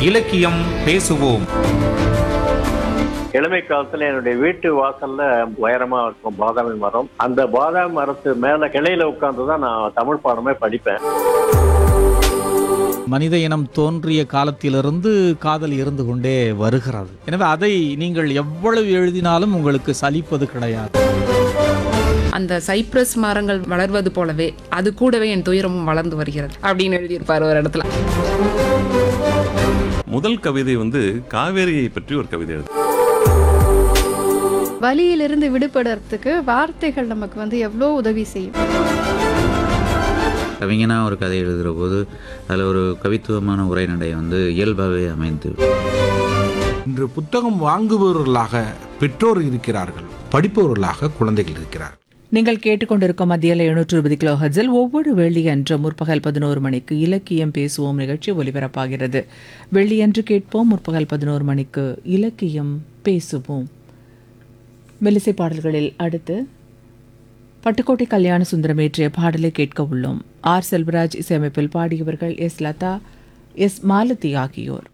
இலக்கியம் பேசுவோம் இளமை காலத்துல என்னுடைய வீட்டு வாசல்ல உயரமா இருக்கும் பாதாமி மரம் அந்த பாதாமி மரத்து மேல கிளையில உட்கார்ந்து தான் நான் தமிழ் பாடமே படிப்பேன் மனித இனம் தோன்றிய காலத்திலிருந்து காதல் இருந்து கொண்டே வருகிறது எனவே அதை நீங்கள் எவ்வளவு எழுதினாலும் உங்களுக்கு சலிப்பது கிடையாது அந்த சைப்ரஸ் மரங்கள் வளர்வது போலவே அது கூடவே என் துயரமும் வளர்ந்து வருகிறது அப்படின்னு எழுதியிருப்பார் ஒரு இடத்துல முதல் கவிதை வந்து காவேரியை பற்றி ஒரு கவிதை எழுது வலியிலிருந்து விடுபடுறதுக்கு வார்த்தைகள் நமக்கு வந்து எவ்வளோ உதவி செய்யும் கவிஞனாக ஒரு கதை எழுதுகிற போது அதில் ஒரு கவித்துவமான உரைநடை வந்து இயல்பாகவே அமைந்து இன்று புத்தகம் வாங்குபவர்களாக பெற்றோர் இருக்கிறார்கள் படிப்பவர்களாக குழந்தைகள் இருக்கிறார்கள் நீங்கள் கேட்டுக்கொண்டிருக்கும் மத்தியில் எழுநூற்று இருபது கிலோ ஹர்ட்ஸில் ஒவ்வொரு வெள்ளியன்று முற்பகல் பதினோரு மணிக்கு இலக்கியம் பேசுவோம் நிகழ்ச்சி ஒலிபரப்பாகிறது வெள்ளியன்று கேட்போம் முற்பகல் பதினோரு மணிக்கு இலக்கியம் பேசுவோம் மெல்லிசை பாடல்களில் அடுத்து பட்டுக்கோட்டை கல்யாண சுந்தரம் இயற்றிய பாடலை கேட்க உள்ளோம் ஆர் செல்வராஜ் இசையமைப்பில் பாடியவர்கள் எஸ் லதா எஸ் மாலதி ஆகியோர்